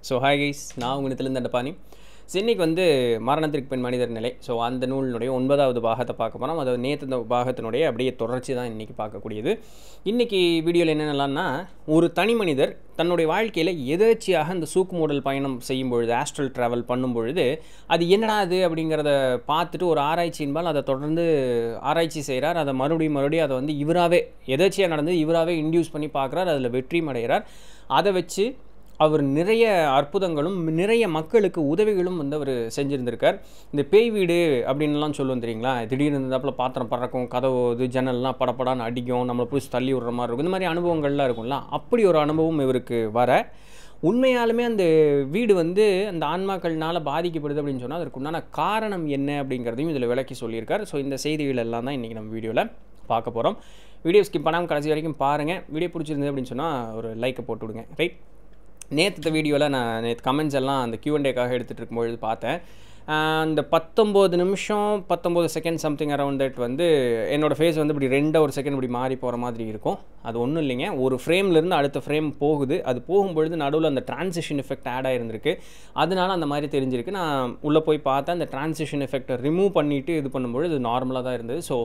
so hi guys நான் உங்களிடத்துலேருந்து Dandapani so இன்னைக்கு வந்து மரணத்திற்கு பின் மனிதர் நிலை ஸோ அந்த நூலினுடைய ஒன்பதாவது பாகத்தை பார்க்க போகிறோம் அதாவது நேற்று இந்த பாகத்தினுடைய அப்படியே தொடர்ச்சி தான் இன்றைக்கி பார்க்கக்கூடியது இன்றைக்கி வீடியோவில் என்னென்னலாம்னா ஒரு தனி மனிதர் தன்னுடைய வாழ்க்கையில் எதேச்சியாக இந்த சூக்கு மூடல் பயணம் செய்யும் பொழுது ஆஸ்ட்ரல் ட்ராவல் பண்ணும் பொழுது அது என்னடா அது அப்படிங்கிறத பார்த்துட்டு ஒரு ஆராய்ச்சியின்பால் அதை தொடர்ந்து ஆராய்ச்சி செய்கிறார் அதை மறுபடியும் மறுபடியும் அதை வந்து இவராகவே எதேச்சியாக நடந்து இவராகவே இன்டியூஸ் பண்ணி பார்க்குறார் அதில் வெற்றியும் அடைகிறார் அதை வச்சு அவர் நிறைய அற்புதங்களும் நிறைய மக்களுக்கு உதவிகளும் வந்து அவர் செஞ்சுருந்திருக்கார் இந்த பேய் வீடு அப்படின்லாம் சொல்லுவோம் தெரியுங்களா திடீர்னு இருந்தாப்புல பாத்திரம் பறக்கும் கதவு இது ஜன்னல்லாம் படப்படான்னு அடிக்கும் நம்மளை பிடிச்சி தள்ளி விடுற மாதிரி இருக்கும் இந்த மாதிரி அனுபவங்கள்லாம் இருக்கும்ல அப்படி ஒரு அனுபவம் இவருக்கு வர உண்மையாலுமே அந்த வீடு வந்து அந்த ஆன்மாக்கள்னால பாதிக்கப்படுது அப்படின்னு சொன்னால் அதற்கு உண்டான காரணம் என்ன அப்படிங்கிறதையும் இதில் விளக்கி சொல்லியிருக்கார் ஸோ இந்த செய்திகள் எல்லாம் தான் இன்றைக்கி நம்ம வீடியோவில் பார்க்க போகிறோம் வீடியோ ஸ்கிப் பண்ணாமல் கடைசி வரைக்கும் பாருங்கள் வீடியோ பிடிச்சிருந்தது அப்படின்னு சொன்னால் ஒரு லைக்கை போட்டு விடுங்க ரைட் நேற்று வீடியோவில் நான் நேற்று கமெண்ட்ஸ் எல்லாம் அந்த கியூஎன்டேக்காக எடுத்துகிட்டு இருக்கும்பொழுது பார்த்தேன் அந்த பத்தொம்போது நிமிஷம் பத்தொம்போது செகண்ட் சம்திங் அரவுண்ட் தட் வந்து என்னோடய ஃபேஸ் வந்து இப்படி ரெண்டு ஒரு செகண்ட் இப்படி மாறி போகிற மாதிரி இருக்கும் அது ஒன்றும் இல்லைங்க ஒரு ஃப்ரேம்லேருந்து அடுத்த ஃப்ரேம் போகுது அது போகும்பொழுது நடுவில் அந்த டிரான்சிஷன் எஃபெக்ட் ஆட் ஆகிருந்திருக்கு அதனால அந்த மாதிரி தெரிஞ்சிருக்கு நான் உள்ளே போய் பார்த்தேன் அந்த டிரான்சிஷன் எஃபெக்டை ரிமூவ் பண்ணிவிட்டு இது பண்ணும்பொழுது இது நார்மலாக தான் இருந்தது ஸோ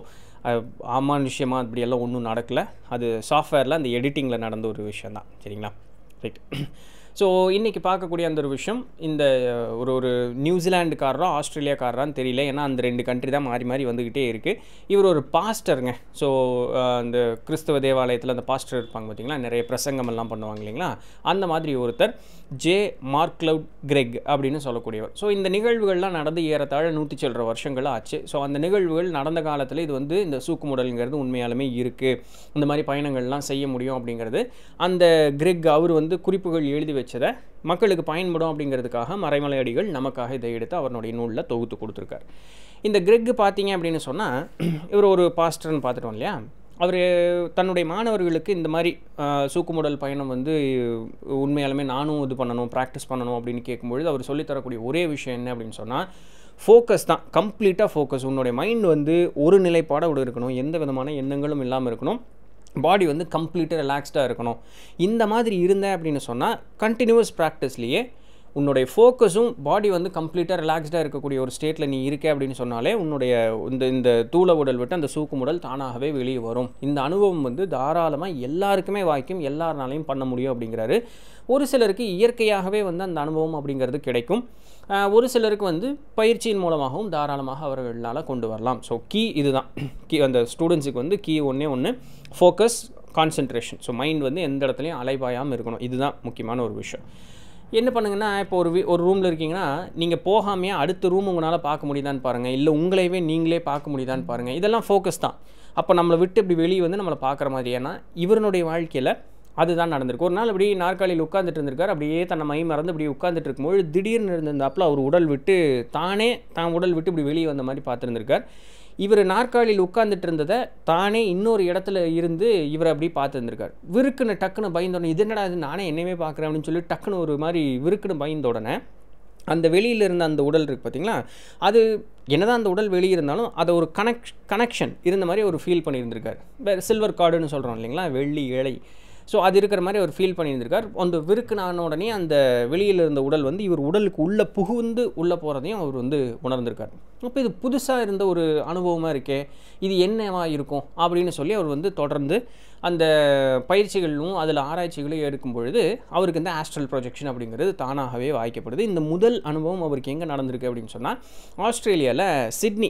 ஆமான் விஷயமா அப்படியெல்லாம் ஒன்றும் நடக்கலை அது சாஃப்ட்வேரில் அந்த எடிட்டிங்கில் நடந்த ஒரு விஷயம் தான் சரிங்களா ரைட் ஸோ இன்றைக்கி பார்க்கக்கூடிய அந்த ஒரு விஷயம் இந்த ஒரு ஒரு நியூசிலாண்டுக்காரரோ ஆஸ்திரேலியாக்காரரான்னு தெரியல ஏன்னா அந்த ரெண்டு கண்ட்ரி தான் மாறி மாறி வந்துக்கிட்டே இருக்குது இவர் ஒரு பாஸ்டருங்க ஸோ அந்த கிறிஸ்தவ தேவாலயத்தில் அந்த பாஸ்டர் இருப்பாங்க பார்த்தீங்களா நிறைய பிரசங்கம் எல்லாம் பண்ணுவாங்க இல்லைங்களா அந்த மாதிரி ஒருத்தர் ஜே மார்க் கிளவுட் கிரெக் அப்படின்னு சொல்லக்கூடியவர் ஸோ இந்த நிகழ்வுகள்லாம் நடந்து ஏறத்தாழ நூற்றி சில்லற வருஷங்கள் ஆச்சு ஸோ அந்த நிகழ்வுகள் நடந்த காலத்தில் இது வந்து இந்த சூக்குமுடல்ங்கிறது உண்மையாலுமே இருக்குது இந்த மாதிரி பயணங்கள்லாம் செய்ய முடியும் அப்படிங்கிறது அந்த கிரெக் அவர் வந்து குறிப்புகள் எழுதி வச்சதை மக்களுக்கு பயன்படும் அப்படிங்கிறதுக்காக மறைமலை அடிகள் நமக்காக இதை எடுத்து அவருடைய நூலில் தொகுத்து கொடுத்துருக்கார் இந்த கிரெக் பார்த்தீங்க அப்படின்னு சொன்னால் இவர் ஒரு பாஸ்டர்னு பார்த்துட்டோம் இல்லையா அவர் தன்னுடைய மாணவர்களுக்கு இந்த மாதிரி சூக்குமுடல் பயணம் வந்து உண்மையாலுமே நானும் இது பண்ணணும் ப்ராக்டிஸ் பண்ணணும் அப்படின்னு கேட்கும்பொழுது அவர் சொல்லித்தரக்கூடிய ஒரே விஷயம் என்ன அப்படின்னு சொன்னால் ஃபோக்கஸ் தான் கம்ப்ளீட்டாக ஃபோக்கஸ் உன்னுடைய மைண்ட் வந்து ஒரு நிலைப்பாடோடு இருக்கணும் எந்த விதமான எண்ணங்களும் இல்லாமல் இருக்கணும் பாடி வந்து கம்ப்ளீட்டாக ரிலாக்ஸ்டாக இருக்கணும் இந்த மாதிரி இருந்தேன் அப்படின்னு சொன்னால் கண்டினியூஸ் ப்ராக்டிஸ்லேயே உன்னுடைய ஃபோக்கஸும் பாடி வந்து கம்ப்ளீட்டாக ரிலாக்ஸ்டாக இருக்கக்கூடிய ஒரு ஸ்டேட்டில் நீ இருக்க அப்படின்னு சொன்னாலே உன்னுடைய இந்த இந்த தூள உடல் விட்டு அந்த சூக்கு உடல் தானாகவே வெளியே வரும் இந்த அனுபவம் வந்து தாராளமாக எல்லாருக்குமே வாய்க்கும் எல்லாருனாலையும் பண்ண முடியும் அப்படிங்கிறாரு ஒரு சிலருக்கு இயற்கையாகவே வந்து அந்த அனுபவம் அப்படிங்கிறது கிடைக்கும் ஒரு சிலருக்கு வந்து பயிற்சியின் மூலமாகவும் தாராளமாக அவர்களால் கொண்டு வரலாம் ஸோ கீ இதுதான் கீ அந்த ஸ்டூடெண்ட்ஸுக்கு வந்து கீ ஒன்றே ஒன்று ஃபோக்கஸ் கான்சென்ட்ரேஷன் ஸோ மைண்ட் வந்து எந்த இடத்துலையும் அலைபாயாமல் இருக்கணும் இதுதான் முக்கியமான ஒரு விஷயம் என்ன பண்ணுங்கன்னா இப்போ ஒரு ஒரு ரூமில் இருக்கீங்கன்னா நீங்கள் போகாமையே அடுத்த ரூம் உங்களால் பார்க்க முடியுதான்னு பாருங்கள் இல்லை உங்களையவே நீங்களே பார்க்க முடியுதான்னு பாருங்கள் இதெல்லாம் ஃபோக்கஸ் தான் அப்போ நம்மளை விட்டு இப்படி வெளியே வந்து நம்மளை பார்க்குற மாதிரி ஏன்னா இவருடைய வாழ்க்கையில் அதுதான் நடந்திருக்கு ஒரு நாள் அப்படி நாற்காலியில் உட்காந்துட்டு இருந்திருக்கார் அப்படியே தன்னை மை மறந்து இப்படி உட்காந்துட்டு இருக்கும்போது திடீர்னு இருந்திருந்தாப்பில் அவர் உடல் விட்டு தானே தான் உடல் விட்டு இப்படி வெளியே வந்த மாதிரி பார்த்துருந்துருக்கார் இவர் நாற்காலியில் உட்காந்துட்டு இருந்ததை தானே இன்னொரு இடத்துல இருந்து இவர் அப்படி பார்த்துருந்துருக்கார் விருக்குன்னு டக்குன்னு பயந்தோடனே இது என்னடா இது நானே என்னையுமே பார்க்குறேன் அப்படின்னு சொல்லி டக்குன்னு ஒரு மாதிரி விருக்குன்னு பயந்த உடனே அந்த வெளியில் இருந்த அந்த உடல் இருக்குது பார்த்தீங்களா அது என்னதான் அந்த உடல் வெளியே இருந்தாலும் அதை ஒரு கனெக்ட் கனெக்ஷன் இருந்த மாதிரி ஒரு ஃபீல் பண்ணியிருந்திருக்கார் சில்வர் கார்டுன்னு சொல்கிறோம் இல்லைங்களா வெள்ளி இழை ஸோ அது இருக்கிற மாதிரி அவர் ஃபீல் பண்ணியிருந்திருக்கார் அந்த விருக்குனான உடனே அந்த வெளியில் இருந்த உடல் வந்து இவர் உடலுக்கு உள்ளே புகுந்து உள்ளே போகிறதையும் அவர் வந்து உணர்ந்திருக்கார் அப்போ இது புதுசாக இருந்த ஒரு அனுபவமாக இருக்கே இது என்னவா இருக்கும் அப்படின்னு சொல்லி அவர் வந்து தொடர்ந்து அந்த பயிற்சிகளும் அதில் ஆராய்ச்சிகளும் எடுக்கும் பொழுது அவருக்கு இந்த ஆஸ்ட்ரல் ப்ரொஜெக்ஷன் அப்படிங்கிறது தானாகவே வாய்க்கப்படுது இந்த முதல் அனுபவம் அவருக்கு எங்கே நடந்திருக்கு அப்படின்னு சொன்னால் ஆஸ்திரேலியாவில் சிட்னி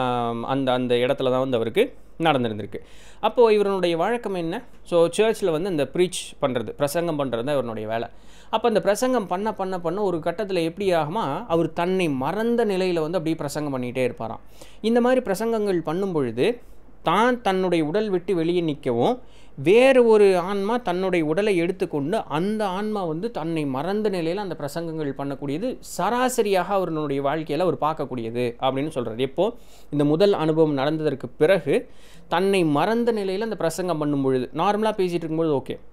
அந்த அந்த இடத்துல தான் வந்து அவருக்கு நடந்திருந்திருக்கு அப்போது இவருடைய வழக்கம் என்ன ஸோ சர்ச்சில் வந்து இந்த ப்ரீச் பண்ணுறது பிரசங்கம் பண்ணுறது தான் இவருடைய வேலை அப்போ அந்த பிரசங்கம் பண்ண பண்ண பண்ண ஒரு கட்டத்தில் எப்படி ஆகுமா அவர் தன்னை மறந்த நிலையில் வந்து அப்படியே பிரசங்கம் பண்ணிகிட்டே இருப்பாராம் இந்த மாதிரி பிரசங்கங்கள் பண்ணும் பொழுது தான் தன்னுடைய உடல் விட்டு வெளியே நிற்கவும் வேறு ஒரு ஆன்மா தன்னுடைய உடலை எடுத்துக்கொண்டு அந்த ஆன்மா வந்து தன்னை மறந்த நிலையில் அந்த பிரசங்கங்கள் பண்ணக்கூடியது சராசரியாக அவருடைய வாழ்க்கையில் அவர் பார்க்கக்கூடியது அப்படின்னு சொல்கிறார் எப்போது இந்த முதல் அனுபவம் நடந்ததற்கு பிறகு தன்னை மறந்த நிலையில் அந்த பிரசங்கம் பண்ணும் பொழுது நார்மலாக பேசிகிட்டு இருக்கும்பொழுது ஓகே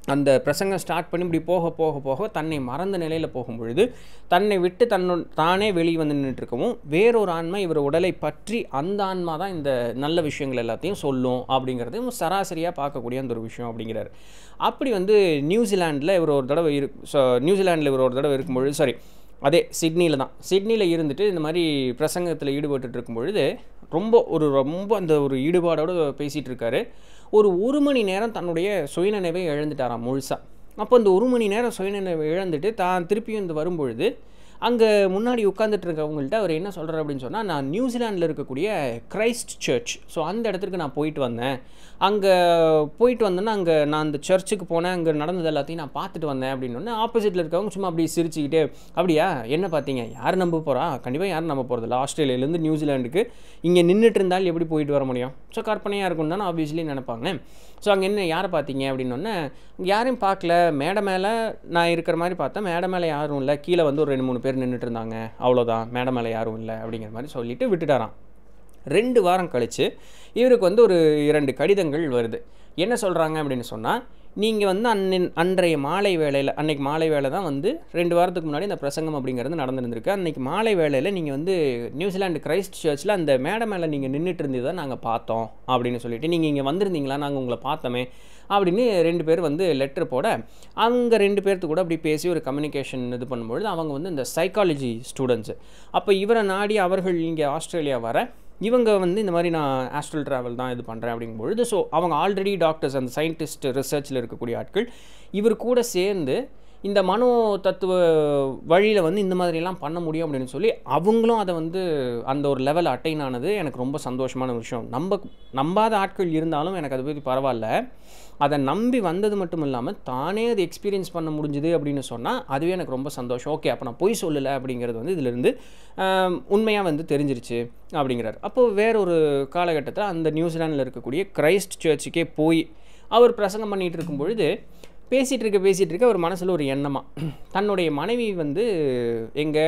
அந்த பிரசங்கம் ஸ்டார்ட் பண்ணி இப்படி போக போக போக தன்னை மறந்த நிலையில் போகும் பொழுது தன்னை விட்டு தன்னு தானே வெளியே வந்து நின்றுட்டு இருக்கவும் வேறொரு ஆன்மா இவர் உடலை பற்றி அந்த ஆன்மா தான் இந்த நல்ல விஷயங்கள் எல்லாத்தையும் சொல்லும் அப்படிங்கிறதையும் சராசரியாக பார்க்கக்கூடிய அந்த ஒரு விஷயம் அப்படிங்கிறாரு அப்படி வந்து நியூசிலாண்டில் இவர் ஒரு தடவை இரு ஸோ நியூசிலாண்டில் இவர் ஒரு தடவை இருக்கும்பொழுது சாரி அதே சிட்னியில் தான் சிட்னியில் இருந்துட்டு இந்த மாதிரி பிரசங்கத்தில் ஈடுபட்டு இருக்கும் பொழுது ரொம்ப ஒரு ரொம்ப அந்த ஒரு ஈடுபாடோடு பேசிகிட்டு இருக்காரு ஒரு ஒரு மணி நேரம் தன்னுடைய சுயநினைவை இழந்துட்டாராம் முழுசாக அப்போ அந்த ஒரு மணி நேரம் சுயநினைவை இழந்துட்டு தான் திருப்பியும் இந்த வரும்பொழுது அங்கே முன்னாடி உட்காந்துட்டு இருக்கவங்கள்ட்ட அவர் என்ன சொல்கிறார் அப்படின்னு சொன்னால் நான் நியூசிலாண்டில் இருக்கக்கூடிய கிரைஸ்ட் சர்ச் ஸோ அந்த இடத்துக்கு நான் போயிட்டு வந்தேன் அங்கே போயிட்டு வந்தேன்னா அங்கே நான் அந்த சர்ச்சுக்கு போனேன் அங்கே நடந்தது எல்லாத்தையும் நான் பார்த்துட்டு வந்தேன் அப்படின்னு ஆப்போசிட்டில் இருக்கவங்க சும்மா அப்படியே சிரிச்சுக்கிட்டே அப்படியா என்ன பார்த்தீங்க யார் நம்ப போகிறா கண்டிப்பாக யாரும் நம்ப போகிறதில்ல ஆஸ்திரேலியாலேருந்து நியூசிலாண்டுக்கு இங்கே நின்றுட்டு இருந்தால் எப்படி போயிட்டு வர முடியும் ஸோ கற்பனையாக இருக்கும் தானே ஆப்வியஸ்லி நினைப்பாங்க ஸோ அங்கே என்ன யாரை பார்த்தீங்க அப்படின்னொன்னே யாரையும் பார்க்கல மேடை மேலே நான் இருக்கிற மாதிரி பார்த்தேன் மேடை மேலே யாரும் இல்லை கீழே வந்து ஒரு ரெண்டு மூணு பேர் நின்றுட்டு இருந்தாங்க அவ்வளோதான் மேடை மேலே யாரும் இல்லை அப்படிங்கிற மாதிரி சொல்லிட்டு விட்டுட்டாராம் ரெண்டு வாரம் கழித்து இவருக்கு வந்து ஒரு இரண்டு கடிதங்கள் வருது என்ன சொல்கிறாங்க அப்படின்னு சொன்னால் நீங்கள் வந்து அன்னின் அன்றைய மாலை வேளையில் அன்னைக்கு மாலை வேலை தான் வந்து ரெண்டு வாரத்துக்கு முன்னாடி இந்த பிரசங்கம் அப்படிங்கிறது நடந்துருந்துருக்கு அன்னைக்கு மாலை வேளையில் நீங்கள் வந்து நியூசிலாந்து கிரைஸ்ட் சர்ச்சில் அந்த மேடை மேலே நீங்கள் நின்றுட்டு இருந்ததை நாங்கள் பார்த்தோம் அப்படின்னு சொல்லிட்டு நீங்கள் இங்கே வந்திருந்தீங்களா நாங்கள் உங்களை பார்த்தோமே அப்படின்னு ரெண்டு பேர் வந்து லெட்டர் போட அவங்க ரெண்டு பேர்த்து கூட அப்படி பேசி ஒரு கம்யூனிகேஷன் இது பண்ணும்பொழுது அவங்க வந்து இந்த சைக்காலஜி ஸ்டூடெண்ட்ஸு அப்போ இவரை நாடி அவர்கள் இங்கே ஆஸ்திரேலியா வர இவங்க வந்து இந்த மாதிரி நான் ஆஸ்ட்ரல் ட்ராவல் தான் இது பண்ணுறேன் அப்படிங்கும்பொழுது ஸோ அவங்க ஆல்ரெடி டாக்டர்ஸ் அந்த சயின்டிஸ்ட் ரிசர்ச்சில் இருக்கக்கூடிய ஆட்கள் இவர் கூட சேர்ந்து இந்த மனோ தத்துவ வழியில் வந்து இந்த மாதிரிலாம் பண்ண முடியும் அப்படின்னு சொல்லி அவங்களும் அதை வந்து அந்த ஒரு லெவல் அட்டைன் ஆனது எனக்கு ரொம்ப சந்தோஷமான விஷயம் நம்ப நம்பாத ஆட்கள் இருந்தாலும் எனக்கு அதை பற்றி பரவாயில்ல அதை நம்பி வந்தது மட்டும் இல்லாமல் தானே அதை எக்ஸ்பீரியன்ஸ் பண்ண முடிஞ்சுது அப்படின்னு சொன்னால் அதுவே எனக்கு ரொம்ப சந்தோஷம் ஓகே அப்போ நான் பொய் சொல்லலை அப்படிங்கிறது வந்து இதிலிருந்து உண்மையாக வந்து தெரிஞ்சிருச்சு அப்படிங்கிறார் அப்போது வேறொரு காலகட்டத்தில் அந்த நியூசிலாண்டில் இருக்கக்கூடிய கிரைஸ்ட் சர்ச்சுக்கே போய் அவர் பிரசங்கம் பண்ணிகிட்டு இருக்கும் பொழுது பேசிகிட்டு இருக்க பேசிகிட்டு இருக்க ஒரு மனசில் ஒரு எண்ணமாக தன்னுடைய மனைவி வந்து எங்கே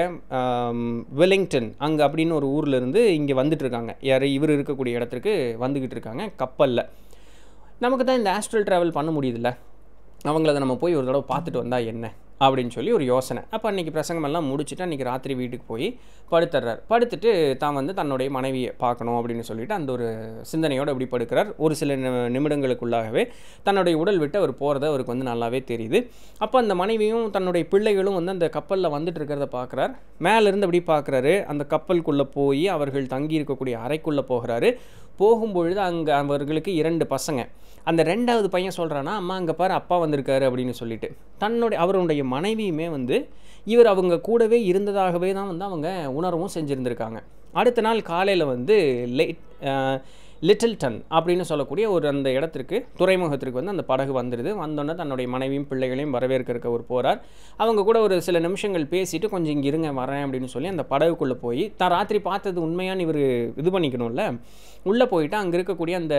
வெலிங்டன் அங்கே அப்படின்னு ஒரு ஊரில் இருந்து இங்கே வந்துட்டுருக்காங்க யார் இவர் இருக்கக்கூடிய இடத்துக்கு வந்துக்கிட்டு இருக்காங்க கப்பலில் நமக்கு தான் இந்த ஆஸ்ட்ரல் ட்ராவல் பண்ண முடியுதுல்ல அவங்கள அதை நம்ம போய் ஒரு தடவை பார்த்துட்டு வந்தால் என்ன அப்படின்னு சொல்லி ஒரு யோசனை அப்போ அன்றைக்கி பிரசங்கமெல்லாம் முடிச்சுட்டு அன்றைக்கி ராத்திரி வீட்டுக்கு போய் படுத்துடுறார் படுத்துட்டு தான் வந்து தன்னுடைய மனைவியை பார்க்கணும் அப்படின்னு சொல்லிட்டு அந்த ஒரு சிந்தனையோடு அப்படி படுக்கிறார் ஒரு சில நிமிடங்களுக்குள்ளாகவே தன்னுடைய உடல் விட்டு அவர் போகிறத அவருக்கு வந்து நல்லாவே தெரியுது அப்போ அந்த மனைவியும் தன்னுடைய பிள்ளைகளும் வந்து அந்த கப்பலில் வந்துட்டு இருக்கிறத பார்க்குறார் மேலேருந்து அப்படி பார்க்குறாரு அந்த கப்பலுக்குள்ளே போய் அவர்கள் தங்கி இருக்கக்கூடிய அறைக்குள்ளே போகிறாரு போகும்பொழுது அங்கே அவர்களுக்கு இரண்டு பசங்க அந்த ரெண்டாவது பையன் சொல்கிறான்னா அம்மா அங்கே பாரு அப்பா வந்திருக்காரு அப்படின்னு சொல்லிட்டு தன்னுடைய அவருடைய மனைவியுமே வந்து இவர் அவங்க கூடவே இருந்ததாகவே தான் வந்து அவங்க உணர்வும் செஞ்சுருந்துருக்காங்க அடுத்த நாள் காலையில் வந்து லேட் லிட்டில்டன் அப்படின்னு சொல்லக்கூடிய ஒரு அந்த இடத்திற்கு துறைமுகத்திற்கு வந்து அந்த படகு வந்துடுது வந்தோடனே தன்னுடைய மனைவியும் பிள்ளைகளையும் வரவேற்கிறக்க ஒரு போகிறார் அவங்க கூட ஒரு சில நிமிஷங்கள் பேசிட்டு கொஞ்சம் இங்கே இருங்க வரேன் அப்படின்னு சொல்லி அந்த படகுக்குள்ளே போய் தான் ராத்திரி பார்த்தது உண்மையான இவர் இது பண்ணிக்கணும்ல உள்ளே போயிட்டு அங்கே இருக்கக்கூடிய அந்த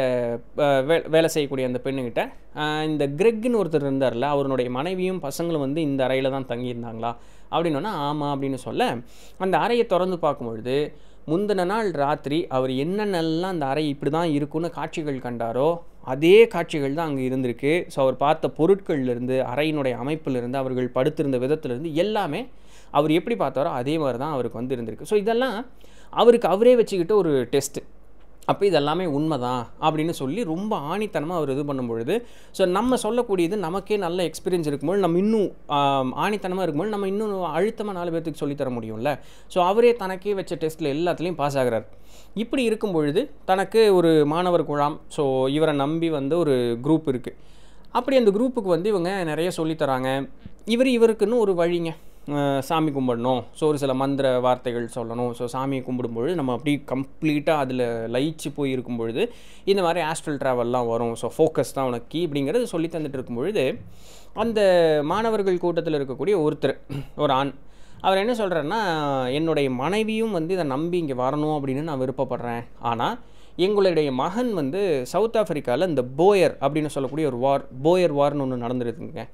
வே வேலை செய்யக்கூடிய அந்த பெண்ணுக்கிட்ட இந்த கிரெக்னு ஒருத்தர் இருந்தார்ல அவருடைய மனைவியும் பசங்களும் வந்து இந்த அறையில் தான் தங்கியிருந்தாங்களா அப்படின்னா ஆமாம் அப்படின்னு சொல்ல அந்த அறையை திறந்து பார்க்கும்பொழுது முந்தின நாள் ராத்திரி அவர் என்னென்னலாம் அந்த அறை இப்படி தான் இருக்குன்னு காட்சிகள் கண்டாரோ அதே காட்சிகள் தான் அங்கே இருந்திருக்கு ஸோ அவர் பார்த்த பொருட்கள்லேருந்து அறையினுடைய அமைப்பிலிருந்து அவர்கள் படுத்திருந்த விதத்துலேருந்து எல்லாமே அவர் எப்படி பார்த்தாரோ அதே மாதிரி தான் அவருக்கு வந்து இருந்திருக்கு ஸோ இதெல்லாம் அவருக்கு அவரே வச்சுக்கிட்ட ஒரு டெஸ்ட்டு அப்போ இதெல்லாமே உண்மை தான் அப்படின்னு சொல்லி ரொம்ப ஆணித்தனமாக அவர் இது பண்ணும்பொழுது ஸோ நம்ம சொல்லக்கூடியது நமக்கே நல்ல எக்ஸ்பீரியன்ஸ் இருக்கும்போது நம்ம இன்னும் ஆணித்தனமாக இருக்கும்போது நம்ம இன்னும் அழுத்தமாக நாலு பேர்த்துக்கு சொல்லித்தர முடியும்ல ஸோ அவரே தனக்கே வச்ச டெஸ்ட்டில் எல்லாத்துலேயும் பாஸ் ஆகிறார் இப்படி இருக்கும் பொழுது தனக்கு ஒரு மாணவர் குழாம் ஸோ இவரை நம்பி வந்து ஒரு குரூப் இருக்குது அப்படி அந்த குரூப்புக்கு வந்து இவங்க நிறைய சொல்லித்தராங்க இவர் இவருக்குன்னு ஒரு வழிங்க சாமி கும்பிடணும் ஸோ ஒரு சில மந்திர வார்த்தைகள் சொல்லணும் ஸோ சாமியை கும்பிடும்பொழுது நம்ம அப்படி கம்ப்ளீட்டாக அதில் லயிச்சு போய் இருக்கும் பொழுது இந்த மாதிரி ஆஸ்ட்ரல் ட்ராவல்லாம் வரும் ஸோ ஃபோக்கஸ் தான் உனக்கு கீ அப்படிங்கிறது சொல்லி தந்துட்டு இருக்கும் பொழுது அந்த மாணவர்கள் கூட்டத்தில் இருக்கக்கூடிய ஒருத்தர் ஒரு ஆண் அவர் என்ன சொல்கிறாருன்னா என்னுடைய மனைவியும் வந்து இதை நம்பி இங்கே வரணும் அப்படின்னு நான் விருப்பப்படுறேன் ஆனால் எங்களுடைய மகன் வந்து சவுத் ஆஃப்ரிக்காவில் இந்த போயர் அப்படின்னு சொல்லக்கூடிய ஒரு வார் போயர் வார்னு ஒன்று நடந்துருக்குங்க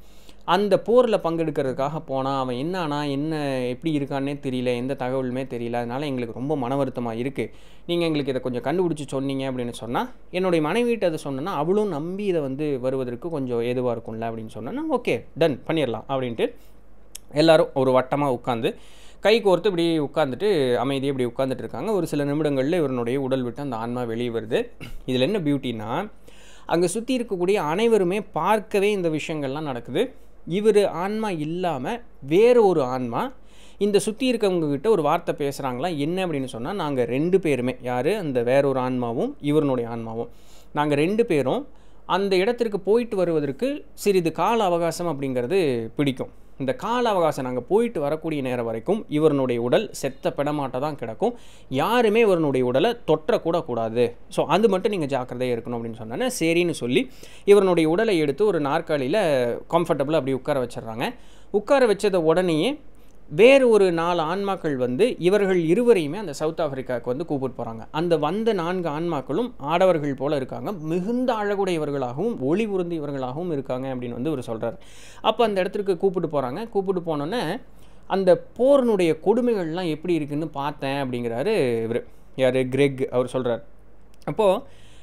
அந்த போரில் பங்கெடுக்கிறதுக்காக போனால் அவன் என்ன ஆனா என்ன எப்படி இருக்கான்னே தெரியல எந்த தகவலுமே தெரியல அதனால் எங்களுக்கு ரொம்ப மன வருத்தமாக இருக்குது நீங்கள் எங்களுக்கு இதை கொஞ்சம் கண்டுபிடிச்சி சொன்னீங்க அப்படின்னு சொன்னால் என்னுடைய மனைவிட்ட அதை சொன்னேன்னா அவளும் நம்பி இதை வந்து வருவதற்கு கொஞ்சம் ஏதுவாக இருக்கும்ல அப்படின்னு சொன்னேன்னா ஓகே டன் பண்ணிடலாம் அப்படின்ட்டு எல்லாரும் ஒரு வட்டமாக உட்காந்து கை கோர்த்து இப்படி உட்காந்துட்டு அமைதியாக இப்படி உட்காந்துட்டு இருக்காங்க ஒரு சில நிமிடங்களில் இவருடைய உடல் விட்டு அந்த ஆன்மா வெளியே வருது இதில் என்ன பியூட்டின்னா அங்கே சுற்றி இருக்கக்கூடிய அனைவருமே பார்க்கவே இந்த விஷயங்கள்லாம் நடக்குது இவர் ஆன்மா இல்லாமல் வேறு ஒரு ஆன்மா இந்த சுற்றி இருக்கவங்க கிட்ட ஒரு வார்த்தை பேசுகிறாங்களா என்ன அப்படின்னு சொன்னால் நாங்கள் ரெண்டு பேருமே யார் அந்த வேற ஒரு ஆன்மாவும் இவருடைய ஆன்மாவும் நாங்கள் ரெண்டு பேரும் அந்த இடத்திற்கு போயிட்டு வருவதற்கு சிறிது கால அவகாசம் அப்படிங்கிறது பிடிக்கும் இந்த கால அவகாசம் நாங்கள் போயிட்டு வரக்கூடிய நேரம் வரைக்கும் இவருடைய உடல் செத்த பிடமாட்ட தான் கிடக்கும் யாருமே இவருடைய உடலை தொற்றக்கூட கூடாது ஸோ அது மட்டும் நீங்கள் ஜாக்கிரதையாக இருக்கணும் அப்படின்னு சொன்னோன்னே சரின்னு சொல்லி இவருடைய உடலை எடுத்து ஒரு நாற்காலியில் கம்ஃபர்டபுளாக அப்படி உட்கார வச்சிடுறாங்க உட்கார வச்சத உடனேயே வேறு ஒரு நாலு ஆன்மாக்கள் வந்து இவர்கள் இருவரையுமே அந்த சவுத் ஆப்பிரிக்காவுக்கு வந்து கூப்பிட்டு போகிறாங்க அந்த வந்த நான்கு ஆன்மாக்களும் ஆடவர்கள் போல இருக்காங்க மிகுந்த அழகுடையவர்களாகவும் ஒளி உருந்தியவர்களாகவும் இருக்காங்க அப்படின்னு வந்து இவர் சொல்கிறார் அப்போ அந்த இடத்துக்கு கூப்பிட்டு போகிறாங்க கூப்பிட்டு போனோன்னே அந்த போரினுடைய கொடுமைகள்லாம் எப்படி இருக்குன்னு பார்த்தேன் அப்படிங்கிறாரு இவர் யார் கிரெக் அவர் சொல்கிறார் அப்போது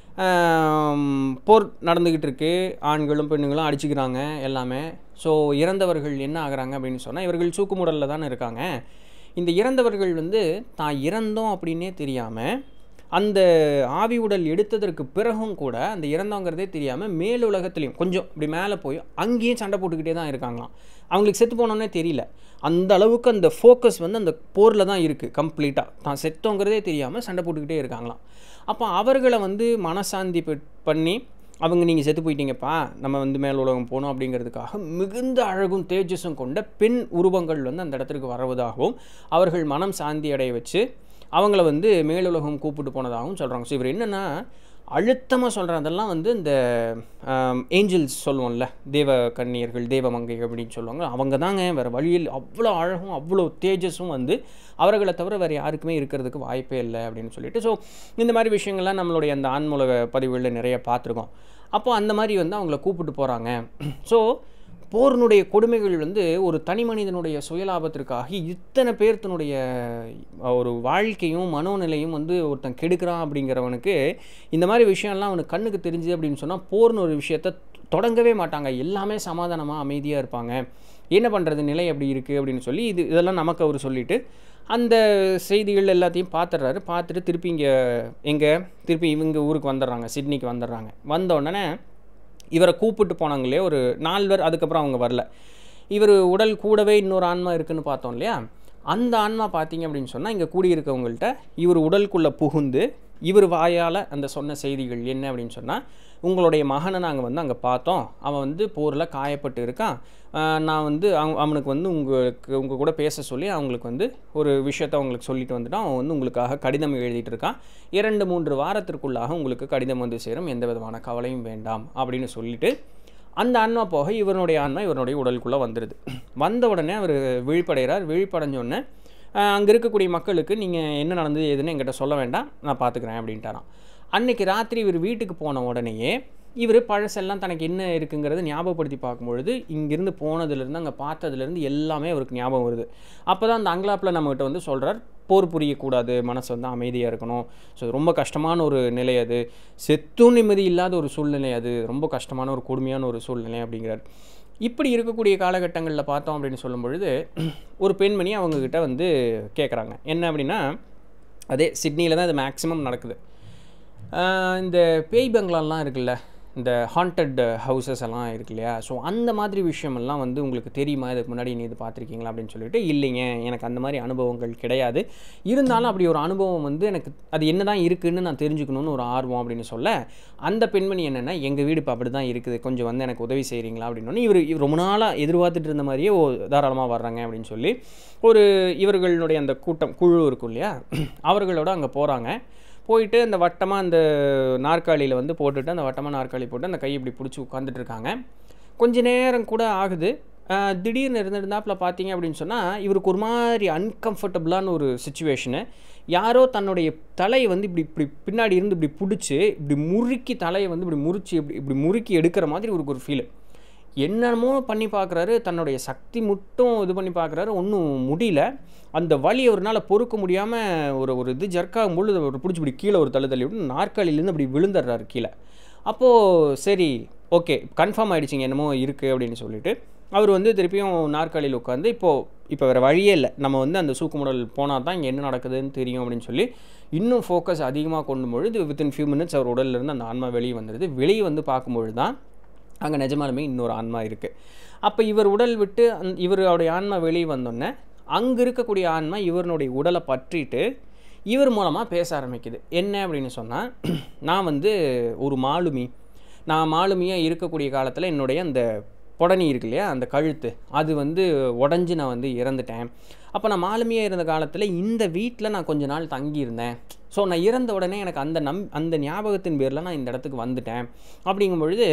போர் நடந்துக்கிட்டு இருக்கு ஆண்களும் பெண்ணுங்களும் அடிச்சுக்கிறாங்க எல்லாமே ஸோ இறந்தவர்கள் என்ன ஆகுறாங்க அப்படின்னு சொன்னால் இவர்கள் சூக்குமுடலில் தானே இருக்காங்க இந்த இறந்தவர்கள் வந்து தான் இறந்தோம் அப்படின்னே தெரியாமல் அந்த ஆவி உடல் எடுத்ததற்கு பிறகும் கூட அந்த இறந்தவங்கிறதே தெரியாமல் மேலுலகத்துலேயும் கொஞ்சம் இப்படி மேலே போய் அங்கேயும் சண்டை போட்டுக்கிட்டே தான் இருக்காங்களாம் அவங்களுக்கு செத்து போனோன்னே தெரியல அந்த அளவுக்கு அந்த ஃபோக்கஸ் வந்து அந்த போரில் தான் இருக்குது கம்ப்ளீட்டாக தான் செத்தோங்கிறதே தெரியாமல் சண்டை போட்டுக்கிட்டே இருக்காங்களாம் அப்போ அவர்களை வந்து மனசாந்தி பெ- பண்ணி அவங்க நீங்கள் செத்து போயிட்டீங்கப்பா நம்ம வந்து மேல் உலகம் போகணும் அப்படிங்கிறதுக்காக மிகுந்த அழகும் தேஜஸும் கொண்ட பெண் உருவங்கள் வந்து அந்த இடத்திற்கு வருவதாகவும் அவர்கள் மனம் சாந்தி அடைய வச்சு அவங்கள வந்து மேலுலகம் கூப்பிட்டு போனதாகவும் சொல்கிறாங்க ஸோ இவர் என்னென்னா அழுத்தமாக சொல்கிற அதெல்லாம் வந்து இந்த ஏஞ்சல்ஸ் சொல்லுவோம்ல தேவ கன்னியர்கள் தேவ மங்கை அப்படின்னு சொல்லுவாங்க அவங்க தாங்க வேறு வழியில் அவ்வளோ அழகும் அவ்வளோ தேஜஸும் வந்து அவர்களை தவிர வேறு யாருக்குமே இருக்கிறதுக்கு வாய்ப்பே இல்லை அப்படின்னு சொல்லிட்டு ஸோ இந்த மாதிரி விஷயங்கள்லாம் நம்மளுடைய அந்த ஆன்மூலக பதிவுகளில் நிறைய பார்த்துருக்கோம் அப்போ அந்த மாதிரி வந்து அவங்கள கூப்பிட்டு போகிறாங்க ஸோ போரினுடைய கொடுமைகள் வந்து ஒரு தனி மனிதனுடைய சுயலாபத்திற்காக இத்தனை பேர்த்தினுடைய ஒரு வாழ்க்கையும் மனோநிலையும் வந்து ஒருத்தன் கெடுக்கிறான் அப்படிங்கிறவனுக்கு இந்த மாதிரி விஷயம்லாம் அவனுக்கு கண்ணுக்கு தெரிஞ்சுது அப்படின்னு சொன்னால் போர்னு ஒரு விஷயத்த தொடங்கவே மாட்டாங்க எல்லாமே சமாதானமாக அமைதியாக இருப்பாங்க என்ன பண்ணுறது நிலை அப்படி இருக்குது அப்படின்னு சொல்லி இது இதெல்லாம் நமக்கு அவர் சொல்லிட்டு அந்த செய்திகள் எல்லாத்தையும் பார்த்துடுறாரு பார்த்துட்டு திருப்பி இங்கே எங்கே திருப்பி இவங்க ஊருக்கு வந்துடுறாங்க சிட்னிக்கு வந்துடுறாங்க வந்த உடனே இவரை கூப்பிட்டு போனாங்களே ஒரு நால்வர் அதுக்கப்புறம் அவங்க வரல இவர் உடல் கூடவே இன்னொரு ஆன்மா இருக்குன்னு பார்த்தோம் இல்லையா அந்த ஆன்மா பார்த்தீங்க அப்படின்னு சொன்னால் இங்கே கூடியிருக்கவங்கள்ட்ட இவர் உடலுக்குள்ளே புகுந்து இவர் வாயால் அந்த சொன்ன செய்திகள் என்ன அப்படின்னு சொன்னால் உங்களுடைய மகனை நாங்கள் வந்து அங்கே பார்த்தோம் அவன் வந்து போரில் காயப்பட்டு இருக்கான் ஆஹ் நான் வந்து அவ- அவனுக்கு வந்து உங்களுக்கு உங்கள் கூட பேச சொல்லி அவங்களுக்கு வந்து ஒரு விஷயத்தை அவங்களுக்கு சொல்லிட்டு வந்துட்டான் அவன் வந்து உங்களுக்காக கடிதம் எழுதிட்டு இருக்கான் இரண்டு மூன்று வாரத்திற்குள்ளாக உங்களுக்கு கடிதம் வந்து சேரும் எந்த விதமான கவலையும் வேண்டாம் அப்படின்னு சொல்லிட்டு அந்த ஆன்மா போக இவனுடைய ஆன்மா இவனுடைய உடலுக்குள்ளே வந்துடுது வந்த உடனே அவர் விழிப்படைகிறார் விழிப்படைஞ்ச உடனே அங்கே இருக்கக்கூடிய மக்களுக்கு நீங்கள் என்ன நடந்தது ஏதுன்னு என்கிட்ட சொல்ல வேண்டாம் நான் பார்த்துக்கிறேன் அப்படின்ட்டாராம் அன்னைக்கு ராத்திரி இவர் வீட்டுக்கு போன உடனேயே இவர் பழசெல்லாம் தனக்கு என்ன இருக்குங்கிறத ஞாபகப்படுத்தி பார்க்கும்பொழுது இங்கிருந்து போனதுலேருந்து அங்கே பார்த்ததுலேருந்து எல்லாமே அவருக்கு ஞாபகம் வருது அப்போ தான் அந்த அங்கலாப்பில் நம்மகிட்ட வந்து சொல்கிறார் போர் புரியக்கூடாது மனசு வந்து அமைதியாக இருக்கணும் ஸோ ரொம்ப கஷ்டமான ஒரு நிலை அது செத்தும் நிம்மதி இல்லாத ஒரு சூழ்நிலை அது ரொம்ப கஷ்டமான ஒரு கொடுமையான ஒரு சூழ்நிலை அப்படிங்கிறார் இப்படி இருக்கக்கூடிய காலகட்டங்களில் பார்த்தோம் அப்படின்னு சொல்லும் பொழுது ஒரு பெண்மணி அவங்கக்கிட்ட வந்து கேட்குறாங்க என்ன அப்படின்னா அதே சிட்னியில் தான் இது மேக்ஸிமம் நடக்குது ஆஹ் இந்த பேய் பங்களாலாம் இருக்குல்ல இந்த ஹாண்டட் ஹவுசஸ் எல்லாம் இருக்கு இல்லையா ஸோ அந்த மாதிரி விஷயமெல்லாம் வந்து உங்களுக்கு தெரியுமா இதுக்கு முன்னாடி நீ இது பார்த்துருக்கீங்களா அப்படின்னு சொல்லிட்டு இல்லைங்க எனக்கு அந்த மாதிரி அனுபவங்கள் கிடையாது இருந்தாலும் அப்படி ஒரு அனுபவம் வந்து எனக்கு அது என்ன தான் இருக்குன்னு நான் தெரிஞ்சுக்கணும்னு ஒரு ஆர்வம் அப்படின்னு சொல்ல அந்த பெண்மணி என்னென்னா எங்கள் வீடு இப்போ அப்படி தான் இருக்குது கொஞ்சம் வந்து எனக்கு உதவி செய்கிறீங்களா அப்படின்னு இவர் இவர் ரொம்ப நாளாக எதிர்பார்த்துட்டு இருந்த மாதிரியே ஓ தாராளமாக வர்றாங்க அப்படின்னு சொல்லி ஒரு இவர்களுடைய அந்த கூட்டம் குழு இருக்கும் இல்லையா அவர்களோட அங்கே போகிறாங்க போயிட்டு அந்த வட்டமாக அந்த நாற்காலியில் வந்து போட்டுட்டு அந்த வட்டமாக நாற்காலி போட்டு அந்த கை இப்படி பிடிச்சி உட்காந்துட்டு இருக்காங்க கொஞ்ச நேரம் கூட ஆகுது ஆஹ் திடீர்னு இருந்திருந்தாப்புல பார்த்தீங்க அப்படின்னு சொன்னால் இவருக்கு ஒரு மாதிரி அன்கம்ஃபர்டபுளான ஒரு சுச்சுவேஷனு யாரோ தன்னுடைய தலையை வந்து இப்படி இப்படி பின்னாடி இருந்து இப்படி பிடிச்சி இப்படி முறுக்கி தலையை வந்து இப்படி முறிச்சு இப்படி இப்படி முறுக்கி எடுக்கிற மாதிரி இவருக்கு ஒரு ஃபீல் என்னென்னமோ பண்ணி பார்க்குறாரு தன்னுடைய சக்தி மட்டும் இது பண்ணி பார்க்குறாரு ஒன்றும் முடியல அந்த வலி ஒரு நாள் பொறுக்க முடியாமல் ஒரு ஒரு இது ஜர்க்காகும் பொழுது ஒரு பிடிச்சி இப்படி கீழே ஒரு தள்ளு தள்ளி விட்டு நாற்காலியிலேருந்து அப்படி விழுந்துடுறாரு கீழே அப்போது சரி ஓகே கன்ஃபார்ம் ஆகிடுச்சிங்க என்னமோ இருக்குது அப்படின்னு சொல்லிட்டு அவர் வந்து திருப்பியும் நாற்காலியில் உட்காந்து இப்போது இப்போ வேறு வழியே இல்லை நம்ம வந்து அந்த சூக்குமுடல் போனால் தான் இங்கே என்ன நடக்குதுன்னு தெரியும் அப்படின்னு சொல்லி இன்னும் ஃபோக்கஸ் அதிகமாக கொண்டு பொழுது வித்தின் ஃபியூ மினிட்ஸ் அவர் உடல்லேருந்து அந்த ஆன்மா வெளியே வந்துடுது வெளியே வந்து பார்க்கும்பொழுது தான் அங்கே நிஜமாலுமே இன்னொரு ஆன்மா இருக்குது அப்போ இவர் உடல் விட்டு அந் இவருடைய ஆன்மா வெளியே வந்தோடனே அங்கே இருக்கக்கூடிய ஆன்மா இவருடைய உடலை பற்றிட்டு இவர் மூலமாக பேச ஆரம்பிக்குது என்ன அப்படின்னு சொன்னால் நான் வந்து ஒரு மாலுமி நான் மாலுமியாக இருக்கக்கூடிய காலத்தில் என்னுடைய அந்த புடனி இருக்கு இல்லையா அந்த கழுத்து அது வந்து உடஞ்சி நான் வந்து இறந்துட்டேன் அப்போ நான் மாலுமியாக இருந்த காலத்தில் இந்த வீட்டில் நான் கொஞ்ச நாள் தங்கியிருந்தேன் ஸோ நான் இறந்த உடனே எனக்கு அந்த நம் அந்த ஞாபகத்தின் பேரில் நான் இந்த இடத்துக்கு வந்துட்டேன் அப்படிங்கும் பொழுது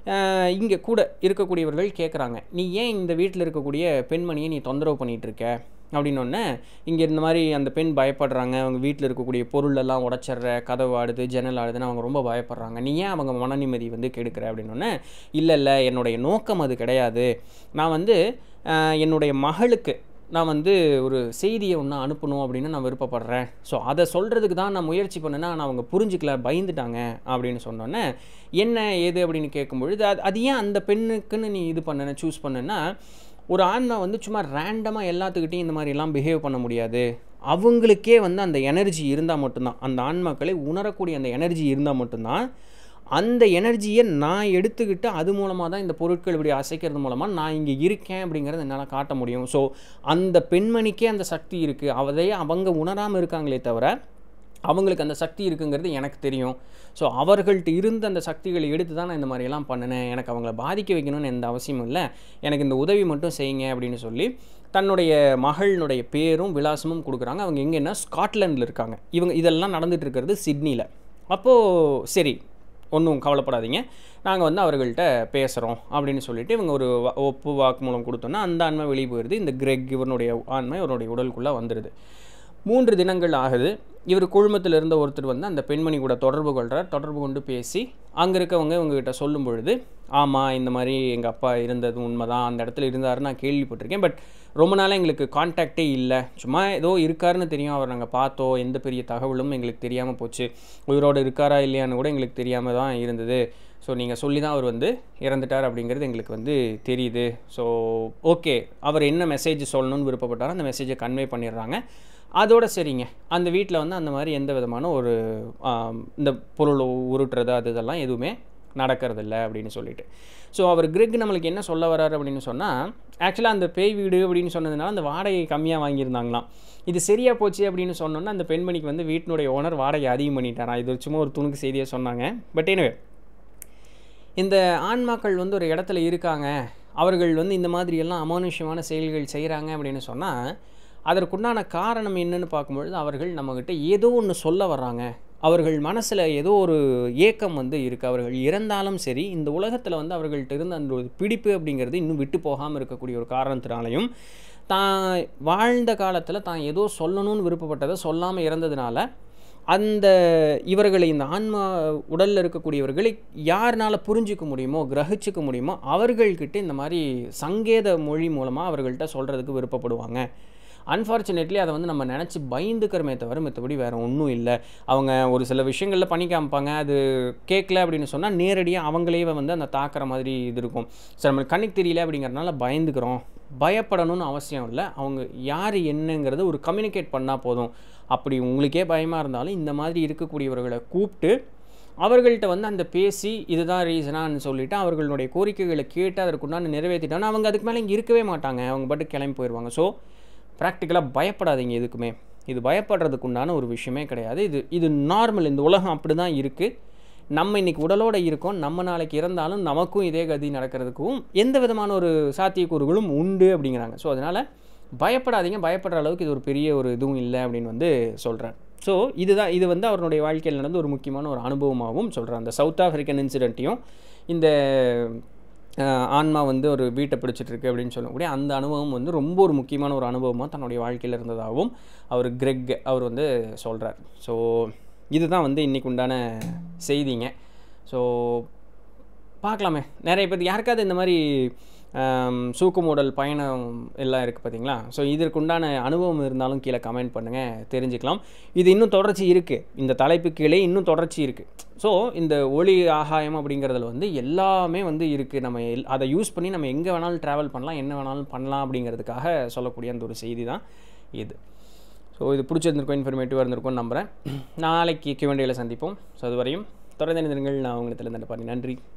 இங்கே கூட இருக்கக்கூடியவர்கள் கேட்குறாங்க நீ ஏன் இந்த வீட்டில் இருக்கக்கூடிய பெண்மணியை நீ தொந்தரவு பண்ணிகிட்டு இருக்க அப்படின்னொன்னே இங்கே இந்த மாதிரி அந்த பெண் பயப்படுறாங்க அவங்க வீட்டில் இருக்கக்கூடிய பொருளெல்லாம் உடச்சிட்ற கதவு ஆடுது ஜன்னல் ஆடுதுன்னு அவங்க ரொம்ப பயப்படுறாங்க நீ ஏன் அவங்க மன நிம்மதி வந்து கெடுக்கிற அப்படின்னொன்னே இல்லை இல்லை என்னுடைய நோக்கம் அது கிடையாது நான் வந்து என்னுடைய மகளுக்கு நான் வந்து ஒரு செய்தியை ஒன்று அனுப்பணும் அப்படின்னு நான் விருப்பப்படுறேன் ஸோ அதை சொல்கிறதுக்கு தான் நான் முயற்சி பண்ணேன்னா நான் அவங்க புரிஞ்சுக்கல பயந்துட்டாங்க அப்படின்னு சொன்னோன்னே என்ன ஏது அப்படின்னு கேட்கும்பொழுது அது அது ஏன் அந்த பெண்ணுக்குன்னு நீ இது பண்ணன சூஸ் பண்ணேன்னா ஒரு ஆன்மா வந்து சும்மா ரேண்டமாக எல்லாத்துக்கிட்டையும் இந்த மாதிரிலாம் பிஹேவ் பண்ண முடியாது அவங்களுக்கே வந்து அந்த எனர்ஜி இருந்தால் மட்டும்தான் அந்த ஆன்மாக்களை உணரக்கூடிய அந்த எனர்ஜி இருந்தால் மட்டும்தான் அந்த எனர்ஜியை நான் எடுத்துக்கிட்டு அது மூலமாக தான் இந்த பொருட்கள் இப்படி அசைக்கிறது மூலமாக நான் இங்கே இருக்கேன் அப்படிங்கிறத என்னால் காட்ட முடியும் ஸோ அந்த பெண்மணிக்கே அந்த சக்தி இருக்குது அதையே அவங்க உணராமல் இருக்காங்களே தவிர அவங்களுக்கு அந்த சக்தி இருக்குங்கிறது எனக்கு தெரியும் ஸோ அவர்கள்ட்ட இருந்த அந்த சக்திகளை எடுத்து தான் நான் இந்த மாதிரியெல்லாம் பண்ணினேன் எனக்கு அவங்கள பாதிக்க வைக்கணும்னு எந்த அவசியமும் இல்லை எனக்கு இந்த உதவி மட்டும் செய்யுங்க அப்படின்னு சொல்லி தன்னுடைய மகளினுடைய பேரும் விலாசமும் கொடுக்குறாங்க அவங்க எங்கன்னா ஸ்காட்லாண்டில் இருக்காங்க இவங்க இதெல்லாம் நடந்துட்டு இருக்கிறது சிட்னியில் அப்போது சரி ஒன்றும் கவலைப்படாதீங்க நாங்கள் வந்து அவர்கள்ட்ட பேசுகிறோம் அப்படின்னு சொல்லிட்டு இவங்க ஒரு ஒப்பு வாக்கு மூலம் கொடுத்தோன்னா அந்த ஆன்மை வெளியே போயிடுது இந்த கிரெக் இவனுடைய ஆன்மை இவருடைய உடலுக்குள்ளே வந்துடுது மூன்று தினங்கள் ஆகுது இவர் குழுமத்தில் இருந்த ஒருத்தர் வந்து அந்த பெண்மணி கூட தொடர்பு கொள்கிறார் தொடர்பு கொண்டு பேசி அங்கே இருக்கவங்க இவங்ககிட்ட சொல்லும் பொழுது ஆமாம் இந்த மாதிரி எங்கள் அப்பா இருந்தது உண்மை தான் அந்த இடத்துல இருந்தார் நான் கேள்விப்பட்டிருக்கேன் பட் ரொம்ப நாளாக எங்களுக்கு கான்டாக்டே இல்லை சும்மா ஏதோ இருக்காருன்னு தெரியும் அவர் நாங்கள் பார்த்தோம் எந்த பெரிய தகவலும் எங்களுக்கு தெரியாமல் போச்சு உயிரோடு இருக்காரா இல்லையான்னு கூட எங்களுக்கு தெரியாமல் தான் இருந்தது ஸோ நீங்கள் சொல்லி தான் அவர் வந்து இறந்துட்டார் அப்படிங்கிறது எங்களுக்கு வந்து தெரியுது ஸோ ஓகே அவர் என்ன மெசேஜ் சொல்லணும்னு விருப்பப்பட்டாரோ அந்த மெசேஜை கன்வே பண்ணிடுறாங்க அதோட சரிங்க அந்த வீட்டில் வந்து அந்த மாதிரி எந்த விதமான ஒரு இந்த பொருள் உருட்டுறது அது இதெல்லாம் எதுவுமே நடக்கிறதில்ல அப்படின்னு சொல்லிட்டு ஸோ அவர் கிரெக் நம்மளுக்கு என்ன சொல்ல வர்றாரு அப்படின்னு சொன்னால் ஆக்சுவலாக அந்த பேய் வீடு அப்படின்னு சொன்னதுனால அந்த வாடகை கம்மியாக வாங்கியிருந்தாங்களாம் இது சரியாக போச்சு அப்படின்னு சொன்னோன்னா அந்த பெண்மணிக்கு வந்து வீட்டினுடைய ஓனர் வாடகை அதிகம் பண்ணிட்டாராம் இது சும்மா ஒரு துணுக்கு செய்தியாக சொன்னாங்க பட் எனவே இந்த ஆன்மாக்கள் வந்து ஒரு இடத்துல இருக்காங்க அவர்கள் வந்து இந்த மாதிரியெல்லாம் அமானுஷ்யமான செயல்கள் செய்கிறாங்க அப்படின்னு சொன்னால் அதற்குண்டான காரணம் என்னன்னு பார்க்கும்பொழுது அவர்கள் நம்மக்கிட்ட ஏதோ ஒன்று சொல்ல வர்றாங்க அவர்கள் மனசில் ஏதோ ஒரு ஏக்கம் வந்து இருக்குது அவர்கள் இறந்தாலும் சரி இந்த உலகத்தில் வந்து அவர்கள்ட்ட இருந்த அந்த ஒரு பிடிப்பு அப்படிங்கிறது இன்னும் விட்டு போகாமல் இருக்கக்கூடிய ஒரு காரணத்தினாலையும் தான் வாழ்ந்த காலத்தில் தான் ஏதோ சொல்லணும்னு விருப்பப்பட்டதை சொல்லாமல் இறந்ததுனால அந்த இவர்களை இந்த ஆன்மா உடலில் இருக்கக்கூடியவர்களை யாருனால் புரிஞ்சிக்க முடியுமோ கிரகிச்சிக்க முடியுமோ அவர்கள்கிட்ட இந்த மாதிரி சங்கேத மொழி மூலமாக அவர்கள்ட்ட சொல்கிறதுக்கு விருப்பப்படுவாங்க அன்ஃபார்ச்சுனேட்லி அதை வந்து நம்ம நினச்சி பயந்துக்கிறமே தவிர மற்றபடி வேறு ஒன்றும் இல்லை அவங்க ஒரு சில விஷயங்களில் பண்ணி காமிப்பாங்க அது கேட்கல அப்படின்னு சொன்னால் நேரடியாக அவங்களே வந்து அந்த தாக்குற மாதிரி இது இருக்கும் சரி நம்மளுக்கு கண்ணுக்கு தெரியல அப்படிங்கிறனால பயந்துக்கிறோம் பயப்படணும்னு அவசியம் இல்லை அவங்க யார் என்னங்கிறத ஒரு கம்யூனிகேட் பண்ணால் போதும் அப்படி உங்களுக்கே பயமாக இருந்தாலும் இந்த மாதிரி இருக்கக்கூடியவர்களை கூப்பிட்டு அவர்கள்ட்ட வந்து அந்த பேசி இதுதான் ரீசனான்னு சொல்லிவிட்டு அவர்களுடைய கோரிக்கைகளை கேட்டு அதற்குண்டான நிறைவேற்றிட்டோன்னா அவங்க அதுக்கு மேலே இங்கே இருக்கவே மாட்டாங்க அவங்க பாட்டு கிளம்பி போயிடுவாங்க ஸோ ப்ராக்டிக்கலாக பயப்படாதீங்க எதுக்குமே இது பயப்படுறதுக்கு உண்டான ஒரு விஷயமே கிடையாது இது இது நார்மல் இந்த உலகம் அப்படி தான் இருக்குது நம்ம இன்றைக்கி உடலோடு இருக்கோம் நம்ம நாளைக்கு இறந்தாலும் நமக்கும் இதே கதி நடக்கிறதுக்கும் எந்த விதமான ஒரு சாத்தியக்கூறுகளும் உண்டு அப்படிங்கிறாங்க ஸோ அதனால் பயப்படாதீங்க பயப்படுற அளவுக்கு இது ஒரு பெரிய ஒரு இதுவும் இல்லை அப்படின்னு வந்து சொல்கிறேன் ஸோ இதுதான் இது வந்து அவருடைய வாழ்க்கையில் நடந்த ஒரு முக்கியமான ஒரு அனுபவமாகவும் சொல்கிறேன் அந்த சவுத் ஆஃப்ரிக்கன் இன்சிடெண்ட்டையும் இந்த ஆன்மா வந்து ஒரு வீட்டை பிடிச்சிட்ருக்கு அப்படின்னு சொல்லக்கூடிய அந்த அனுபவம் வந்து ரொம்ப ஒரு முக்கியமான ஒரு அனுபவமாக தன்னுடைய வாழ்க்கையில் இருந்ததாகவும் அவர் கிரெக் அவர் வந்து சொல்கிறார் ஸோ இதுதான் வந்து இன்றைக்கு உண்டான செய்திங்க ஸோ பார்க்கலாமே நிறைய பேர் யாருக்காவது இந்த மாதிரி ஆம், சூக்கு மூடல் பயணம் எல்லாம் இருக்குது பார்த்தீங்களா ஸோ இதற்குண்டான அனுபவம் இருந்தாலும் கீழே கமெண்ட் பண்ணுங்கள் தெரிஞ்சுக்கலாம் இது இன்னும் தொடர்ச்சி இருக்குது இந்த தலைப்பு கீழே இன்னும் தொடர்ச்சி இருக்குது ஸோ இந்த ஒளி ஆகாயம் அப்படிங்கிறதுல வந்து எல்லாமே வந்து இருக்குது நம்ம எல்- அதை யூஸ் பண்ணி நம்ம எங்கே வேணாலும் ட்ராவல் பண்ணலாம் என்ன வேணாலும் பண்ணலாம் அப்படிங்கிறதுக்காக சொல்லக்கூடிய அந்த ஒரு செய்தி தான் இது ஸோ இது பிடிச்சிருந்திருக்கும் இன்ஃபர்மேட்டிவாக இருந்திருக்கும்னு நம்புகிறேன் நாளைக்கு கிவண்டியில் சந்திப்போம் ஸோ அதுவரையும் தொடர்ந்து இணைந்திருங்கள் நான் உங்களுக்கு திறந்த பண்ணி நன்றி